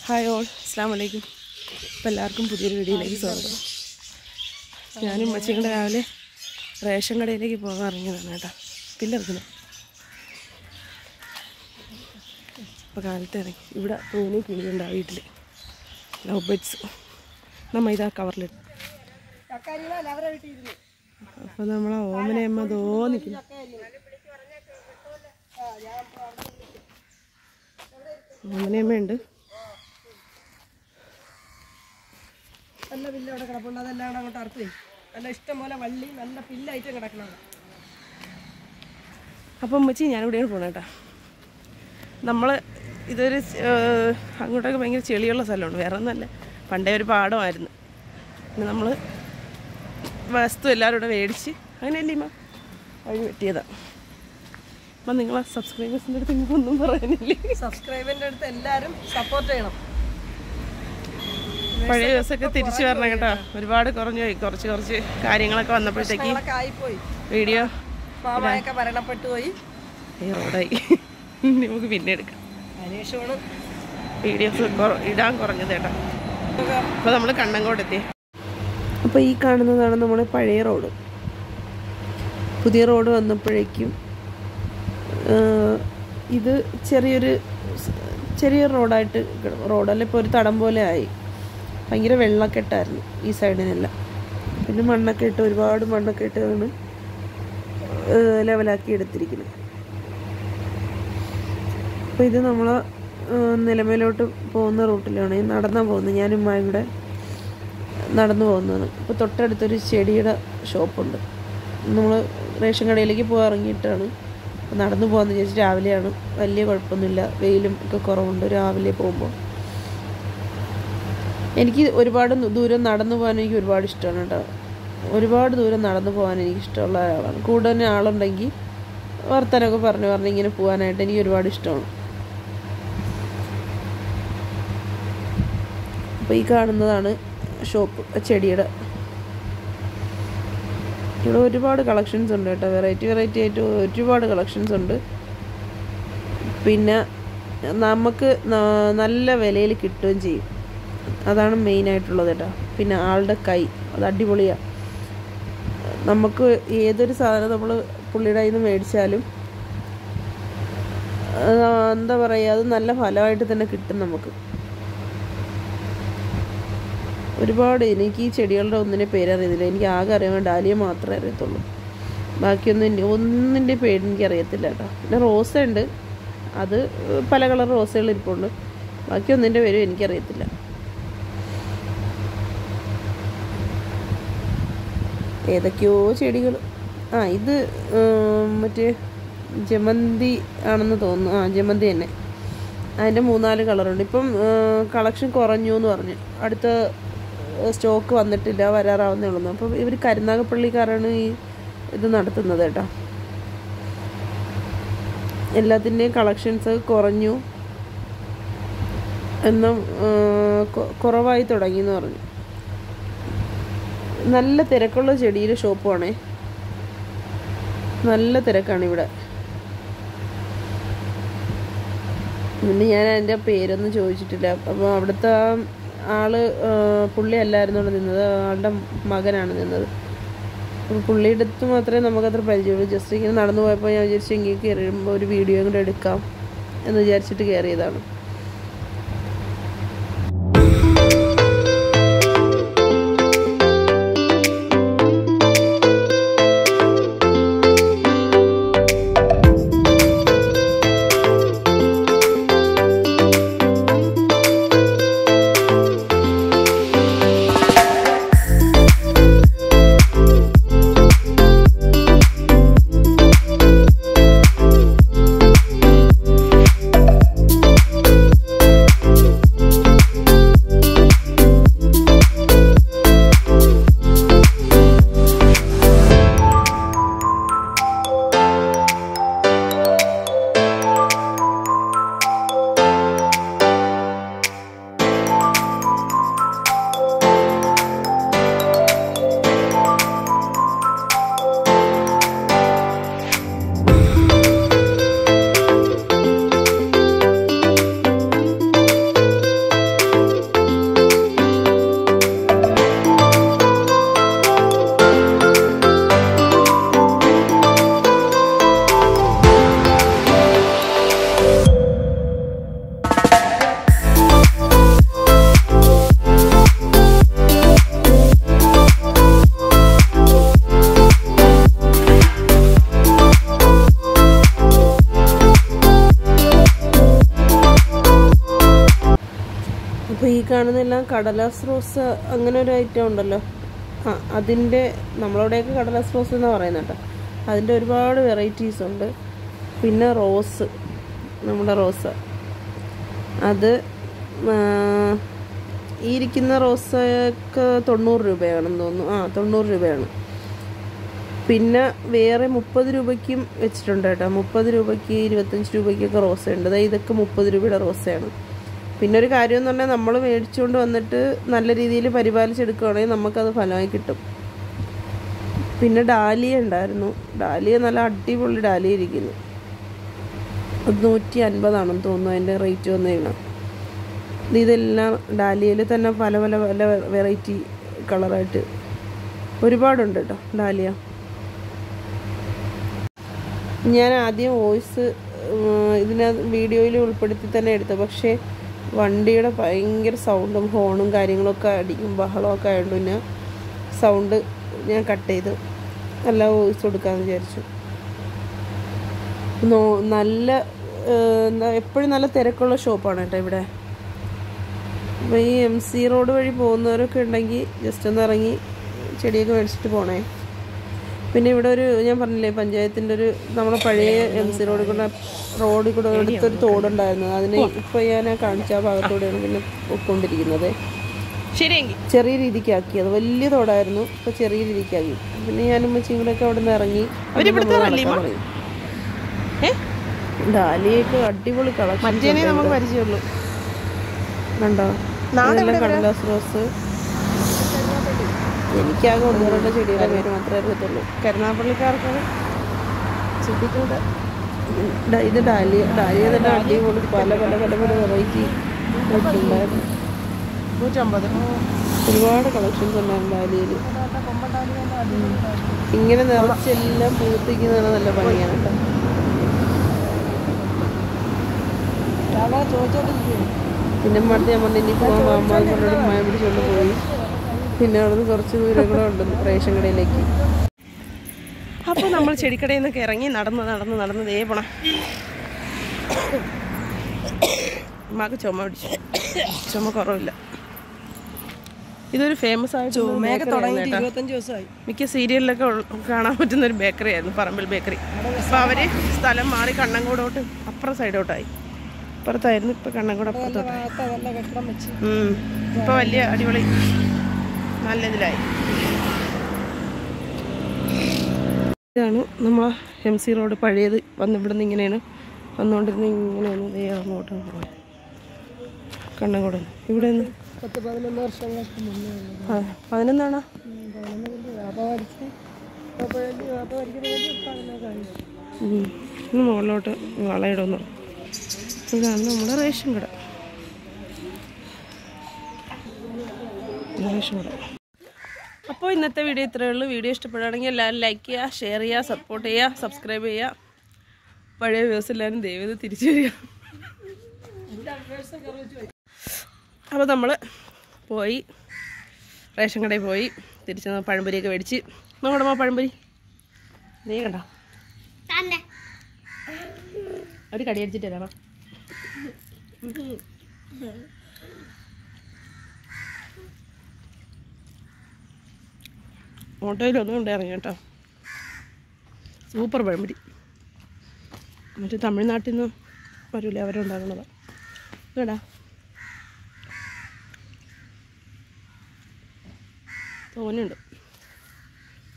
Hi all അസ്സാം വലൈക്കും അപ്പോൾ എല്ലാവർക്കും പുതിയൊരു വീഡിയോയിലേക്ക് സ്വാഗതം ഞാനും മച്ചിയും കൂടെ രാവിലെ റേഷൻ കടയിലേക്ക് പോകാൻ ഇറങ്ങിയതാണ് കേട്ടോ പിന്നിറക്കുന്നത് അപ്പോൾ കാലത്ത് ഇറങ്ങി ഇവിടെ പൂനെ കിളിയുണ്ട് ആ വീട്ടിൽ ലവ് ബേഡ്സ് നമ്മ ഇതാ കവറിലിട്ട് അപ്പോൾ നമ്മളെ ഓമനയമ്മ ദോ നിൽക്കുന്നു ഓമനയമ്മയുണ്ട് നല്ല പില്ല് അവിടെ കിടപ്പുണ്ട് അതെല്ലാം കൂടെ അങ്ങോട്ട് അറുത്ത് നല്ല ഇഷ്ടം പോലെ വള്ളി നല്ല പില്ലായിട്ട് കിടക്കണത് അപ്പം ഉമ്മച്ചി ഞാനിവിടെയാണ് പോണേ കേട്ടോ നമ്മൾ ഇതൊരു സ്- ഏഹ് അങ്ങോട്ടൊക്കെ ഭയങ്കര ചെളിയുള്ള സ്ഥലമുണ്ട് വേറെ ഒന്നല്ല പണ്ടേ ഒരു പാടമായിരുന്നു പിന്നെ നമ്മൾ വസ്തു എല്ലാവരും കൂടെ മേടിച്ച് അങ്ങനെയല്ലേ ഇമ്മ വഴി വെട്ടിയതാണ് അപ്പം നിങ്ങളെ സബ്സ്ക്രൈബേഴ്സിൻ്റെ അടുത്ത് നിങ്ങൾക്കൊന്നും പറയാനില്ലേ സബ്സ്ക്രൈബറിന്റെ അടുത്ത് എല്ലാവരും സപ്പോർട്ട് ചെയ്യണം പഴയ ദിവസമൊക്കെ തിരിച്ചു വരണം കേട്ടോ ഒരുപാട് കുറഞ്ഞു പോയി കുറച്ച് കുറച്ച് കാര്യങ്ങളൊക്കെ വന്നപ്പോഴത്തേക്ക് ഞങ്ങളൊക്കെ ആയിപ്പോയി വീഡിയോ മാമായൊക്കെ മരണപ്പെട്ടു പോയി ഈ റോഡായി ഇനി നമുക്ക് പിന്നെ എടുക്കാം അതിനുശേഷമാണ് വീഡിയോസ് ഇടാൻ കുറഞ്ഞത് കേട്ടോ അപ്പോൾ നമ്മൾ കണ്ണങ്കോട് എത്തി അപ്പോൾ ഈ കാണുന്നതാണ് നമ്മുടെ പഴയ റോഡ് പുതിയ റോഡ് വന്നപ്പോഴേക്കും ആ, ഇത് ചെറിയൊരു സ് ചെറിയൊരു റോഡായിട്ട് കിട- റോഡല്ല ഇപ്പോൾ ഒരു തടം പോലെ ആയി ഭയങ്കര വെള്ളക്കെട്ടായിരുന്നു ഈ സൈഡിനെല്ലാം പിന്നെ മണ്ണൊക്കെ ഇട്ട് ഒരുപാട് മണ്ണൊക്കെ ഇട്ടാണ് ലെവലാക്കി എടുത്തിരിക്കുന്നത് അപ്പോൾ ഇത് നമ്മൾ നിലമേലോട്ട് പോകുന്ന റൂട്ടിലാണ് ഈ നടന്നാണ് പോകുന്നത് ഞാനും ഉമ്മായും കൂടെ നടന്നു പോകുന്നതാണ് ഇപ്പോൾ തൊട്ടടുത്തൊരു ചെടിയുടെ ഷോപ്പുണ്ട് നമ്മൾ റേഷൻ കടയിലേക്ക് പോകാൻ ഇറങ്ങിയിട്ടാണ് അപ്പോൾ നടന്നു പോകാമെന്ന് വിചാരിച്ച് രാവിലെയാണ് വലിയ കുഴപ്പമൊന്നുമില്ല വെയിലും ഒക്കെ കുറവുണ്ട് രാവിലെ പോകുമ്പോൾ എനിക്ക് ഒരുപാട് ദൂരം നടന്നു പോകാൻ എനിക്ക് ഒരുപാട് ഇഷ്ടമാണ് കേട്ടോ ഒരുപാട് ദൂരം നടന്നു പോകാൻ എനിക്ക് ഇഷ്ടമുള്ള ഒരാളാണ് കൂടെ തന്നെ ആളുണ്ടെങ്കിൽ വർത്തനമൊക്കെ പറഞ്ഞു പറഞ്ഞ് ഇങ്ങനെ പോകാനായിട്ട് എനിക്ക് ഒരുപാട് ഇഷ്ടമാണ് അപ്പോൾ ഈ കാണുന്നതാണ് ഷോപ്പ് ചെടിയുടെ ഇവിടെ ഒരുപാട് കളക്ഷൻസ് ഉണ്ട് കേട്ടോ വെറൈറ്റി വെറൈറ്റി ആയിട്ട് ഒരുപാട് കളക്ഷൻസ് ഉണ്ട് പിന്നെ നമുക്ക് ന- നല്ല വിലയിൽ കിട്ടുകയും ചെയ്യും അതാണ് മെയിനായിട്ടുള്ളത് കേട്ടോ പിന്നെ ആളുടെ കൈ അത് അടിപൊളിയാണ് നമുക്ക് ഏതൊരു സാധനം നമ്മൾ പുള്ളിയുടെ കയ്യിൽ നിന്ന് മേടിച്ചാലും അത് എന്താ പറയുക അത് നല്ല ഫലമായിട്ട് തന്നെ കിട്ടും നമുക്ക് ഒരുപാട് എനിക്ക് ഈ ചെടികളുടെ ഒന്നിൻ്റെ പേരറിയത്തില്ല എനിക്ക് ആകെ അറിയാൻ ഡാലിയ മാത്രമേ അറിയത്തുള്ളൂ ബാക്കിയൊന്നും ഇനി- ഒന്നിൻ്റെ പേര് എനിക്ക് അറിയത്തില്ല കേട്ടോ പിന്നെ റോസ ഉണ്ട് അത് പല കളർ റോസകൾ ഇരിപ്പുണ്ട് ബാക്കി ഒന്നിൻ്റെ പേരും എനിക്കറിയത്തില്ല ഏതൊക്കെയോ ചെടികൾ ആ ഇത് ഉം, മറ്റേ ജമന്തി ആണെന്ന് തോന്നുന്നു ആ ജമന്തി തന്നെ അതിൻ്റെ മൂന്നാല് കളറുണ്ട് ഇപ്പം കളക്ഷൻ കുറഞ്ഞു എന്ന് പറഞ്ഞു അടുത്ത സ്റ്റോക്ക് വന്നിട്ടില്ല വരാറാവുന്നേ ഉള്ളൂ അപ്പം ഇവർ കരുനാഗപ്പള്ളിക്കാരാണ് ഈ ഇത് നടത്തുന്നത് കേട്ടോ എല്ലാത്തിൻ്റെയും കളക്ഷൻസ് കുറഞ്ഞു എന്നും ആ, കൊ- കുറവായി തുടങ്ങി എന്ന് പറഞ്ഞു നല്ല തിരക്കുള്ള ചെടിയുടെ ഷോപ്പുമാണേ നല്ല തിരക്കാണ് ഇവിടെ പിന്നെ ഞാൻ അതിൻ്റെ പേരൊന്നും ചോദിച്ചിട്ടില്ല അപ്പോൾ അവിടുത്തെ ആ ആള് ആ, പുള്ളി അല്ലായിരുന്നു അവിടെ നിന്നത് ആളുടെ മകനാണ് നിന്നത് അപ്പോൾ പുള്ളിയുടെ അടുത്ത് മാത്രമേ നമുക്കത്ര പരിചയമുള്ളൂ ജസ്റ്റ് ഇങ്ങനെ നടന്നു പോയപ്പോൾ ഞാൻ വിചാരിച്ചു എങ്കിൽ കയറിയുമ്പോൾ ഒരു വീഡിയോ കൂടെ എടുക്കാം എന്ന് വിചാരിച്ചിട്ട് കയറിയതാണ് Thank അപ്പോൾ ഈ കാണുന്നതെല്ലാം കടലാസ് റോസ് അങ്ങനെ ഒരു ഐറ്റം ഉണ്ടല്ലോ ആ അതിൻ്റെ നമ്മളവിടെയൊക്കെ കടലാസ് റോസ് എന്നാണ് പറയുന്നത് കേട്ടോ അതിൻ്റെ ഒരുപാട് വെറൈറ്റീസ് ഉണ്ട് പിന്നെ റോസ് നമ്മുടെ റോസ് അത് ആ, ഈ ഇരിക്കുന്ന റോസൊക്കെ തൊണ്ണൂറ് രൂപയാണെന്ന് തോന്നുന്നു ആ തൊണ്ണൂറ് രൂപയാണ് പിന്നെ വേറെ മുപ്പത് രൂപയ്ക്കും വെച്ചിട്ടുണ്ട് കേട്ടോ മുപ്പത് രൂപയ്ക്ക് ഇരുപത്തഞ്ച് രൂപയ്ക്കൊക്കെ റോസയുണ്ട് അതായത് ഇതൊക്കെ മുപ്പത് രൂപയുടെ റോസയാണ് പിന്നെ ഒരു കാര്യം എന്ന് പറഞ്ഞാൽ നമ്മൾ മേടിച്ചുകൊണ്ട് വന്നിട്ട് നല്ല രീതിയിൽ പരിപാലിച്ചെടുക്കുകയാണെങ്കിൽ നമുക്കത് ഫലമായി കിട്ടും പിന്നെ ഡാലിയ ഉണ്ടായിരുന്നു ഡാലിയ നല്ല അടിപൊളി ഡാലിയ ഇരിക്കുന്നു അത് നൂറ്റി അൻപതാണെന്ന് തോന്നുന്നു അതിൻ്റെ റേറ്റ് വന്നു കഴിഞ്ഞാൽ ഇതെല്ലാം ഡാലിയയിൽ തന്നെ പല പല പല വെറൈറ്റി കളറായിട്ട് ഒരുപാടുണ്ട് കേട്ടോ ഡാലിയ ഞാൻ ആദ്യം വോയിസ് ഇതിനകത്ത് വീഡിയോയിൽ ഉൾപ്പെടുത്തി തന്നെ എടുത്തു പക്ഷേ വണ്ടിയുടെ ഭയങ്കര സൗണ്ടും ഹോണും കാര്യങ്ങളൊക്കെ അടിക്കും ബഹളമൊക്കെ ആയതുകൊണ്ട് പിന്നെ സൗണ്ട് ഞാൻ കട്ട് ചെയ്ത് നല്ല വോയിസ് കൊടുക്കാമെന്ന് വിചാരിച്ചു നോ നല്ല ഏഹ്, എന്താ എപ്പോഴും നല്ല തിരക്കുള്ള ഷോപ്പാണ് കേട്ടോ ഇവിടെ അപ്പോൾ ഈ എം സി റോഡ് വഴി പോകുന്നവരൊക്കെ ഉണ്ടെങ്കിൽ ജസ്റ്റ് ഒന്ന് ഇറങ്ങി ചെടിയൊക്കെ മേടിച്ചിട്ട് പോണേ പിന്നെ ഇവിടെ ഒരു ഞാൻ പറഞ്ഞില്ലേ പഞ്ചായത്തിൻ്റെ ഒരു നമ്മുടെ പഴയ എം സി റോഡിൽ കൂടെ റോഡിൽ കൂടെ അടുത്തൊരു തോടുണ്ടായിരുന്നു അതിന് ഇപ്പോൾ ഞാൻ ആ കാണിച്ച ആ ഭാഗത്തൂടെയാണ് പിന്നെ പൊയ്ക്കൊണ്ടിരിക്കുന്നത് ശരിയെങ്കിൽ ചെറിയ രീതിക്ക് ആക്കിയത് വലിയ തോടായിരുന്നു ഇപ്പോൾ ചെറിയ രീതിക്ക് ആക്കി പിന്നെ ഞാനും ഉമ്മച്ചിയും കൂടെ ഒക്കെ അവിടെ നിന്ന് ഇറങ്ങി അവരിവിടുത്തെ നമ്മള് വല്യമ്മ? നടക്കാൻ തുടങ്ങി. ഏ ഡാലിയൊക്കെ അടിപൊളി കളക്ഷൻ മറ്റേനെ നമുക്ക് പരിചയമുള്ളൂ കണ്ടോ നാട് ഇതെല്ലാം കടലാസ് റോസ് എനിക്കാകെ ഒന്ന് രണ്ട് ചെടിയുടെ പേര് മാത്രമേ അറിയത്തുള്ളൂ കരുനാപ്പള്ളിക്കാർക്ക് ചിന്തിക്കുന്നത് ഡ- ഇത് ഡാലിയ ഡാലിയ തന്നെ അടിപൊളി പല പല പല പല വെറൈറ്റി ഉണ്ടായിരുന്നു നൂറ്റമ്പത് ഒരുപാട് കളക്ഷൻസ് ഉണ്ടായിരുന്നു ഡാലിയയിൽ ഇങ്ങനെ നിറച്ചെല്ലാം പൂത്തിക്കുന്നതാണ് നല്ല ഭംഗിയാണ് കേട്ടോ ചോദിച്ചോണ്ടിരിക്കുന്നു പിന്നെ മടുത്ത് ഞാൻ പറഞ്ഞു ഇനി പോകാൻ മാമാന്ന് പറഞ്ഞിട്ട് മായ പിടിച്ചുകൊണ്ട് പോയി പിന്നെ അവിടെ നിന്ന് കുറച്ച് ദൂരം കൂടെ ഉണ്ട് റേഷൻ കടയിലേക്ക് അപ്പോൾ നമ്മൾ ചെടിക്കടയിൽ നിന്നൊക്കെ ഇറങ്ങി നടന്ന് നടന്ന് നടന്ന് ദേ പോണം ഉമ്മാക്ക് ചുമ പിടിച്ചു ചുമ കുറവില്ല ഇതൊരു ഫേമസ് ആയിട്ട് ചുമയൊക്കെ തുടങ്ങിയിട്ട് ഇരുപത്തഞ്ച് ദിവസമായി മിക്ക സീരിയലിലൊക്കെ ഉള്ള- കാണാൻ പറ്റുന്ന ഒരു ബേക്കറി ആയിരുന്നു പറമ്പിൽ ബേക്കറി അപ്പോൾ അവർ സ്ഥലം മാറി കണ്ണങ്കോടോട്ട് അപ്പുറം സൈഡോട്ടായി അപ്പുറത്തായിരുന്നു ഇപ്പം കണ്ണങ്കോട് അപ്പുറത്തോട്ട് ഭാഗത്ത് നല്ല കെട്ടിടം വെച്ച് ഇപ്പം വലിയ അടിപൊളി നല്ല ഇതിലായി ഇതാണ് നമ്മളെ എം സി റോഡ് പഴയത് വന്ന് ഇവിടുന്ന് ഇങ്ങനെയാണ് വന്നുകൊണ്ടിരുന്ന ഇങ്ങനെയാണ് ദേ അങ്ങോട്ട് പോയത് കണ്ണങ്കോട് ഇവിടെ നിന്ന് പത്ത് പതിനൊന്ന് വർഷങ്ങൾക്ക് മുന്നേ ഉള്ളത് പതിനൊന്നാണോ വ്യാപാരിക്ക് വ്യാപാരിക്കുന്ന വേണ്ടി ഇപ്പം അതിനെ കാണിച്ചു ഉം. ഇന്ന് മുകളിലോട്ട് വളയിടുന്നു ഇതാണ് നമ്മുടെ റേഷൻ കട ഇത് റേഷൻ കട അപ്പോൾ ഇന്നത്തെ വീഡിയോ ഇത്രയേ ഉള്ളൂ വീഡിയോ ഇഷ്ടപ്പെടുകയാണെങ്കിൽ എല്ലാവരും ലൈക്ക് ചെയ്യുക ഷെയർ ചെയ്യുക സപ്പോർട്ട് ചെയ്യുക സബ്സ്ക്രൈബ് ചെയ്യുക പഴയ വ്യൂസ് എല്ലാവരും ദയവേത് തിരിച്ചു വരിക അപ്പോൾ നമ്മൾ പോയി റേഷൻ കടയിൽ പോയി തിരിച്ച് വന്ന് പഴംപൊരിയൊക്കെ മേടിച്ച് നോക്കണമോ പഴംപൊരി നീ കണ്ടോ ഒരു കടി അടിച്ചിട്ട് തരാമോ ഓട്ടോയിലൊന്നും ഉണ്ട് ഇറങ്ങി കേട്ടോ സൂപ്പർ പഴംപൊരി മറ്റേ തമിഴ്നാട്ടിൽ നിന്ന് വരൂലേ അവരുണ്ടാക്കണതാണ് ഇതാ തോന്നുന്നുണ്ട്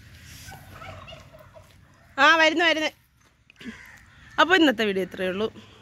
ആ വരുന്നു വരുന്നേ അപ്പോൾ ഇന്നത്തെ വീഡിയോ ഇത്രയേ ഉള്ളൂ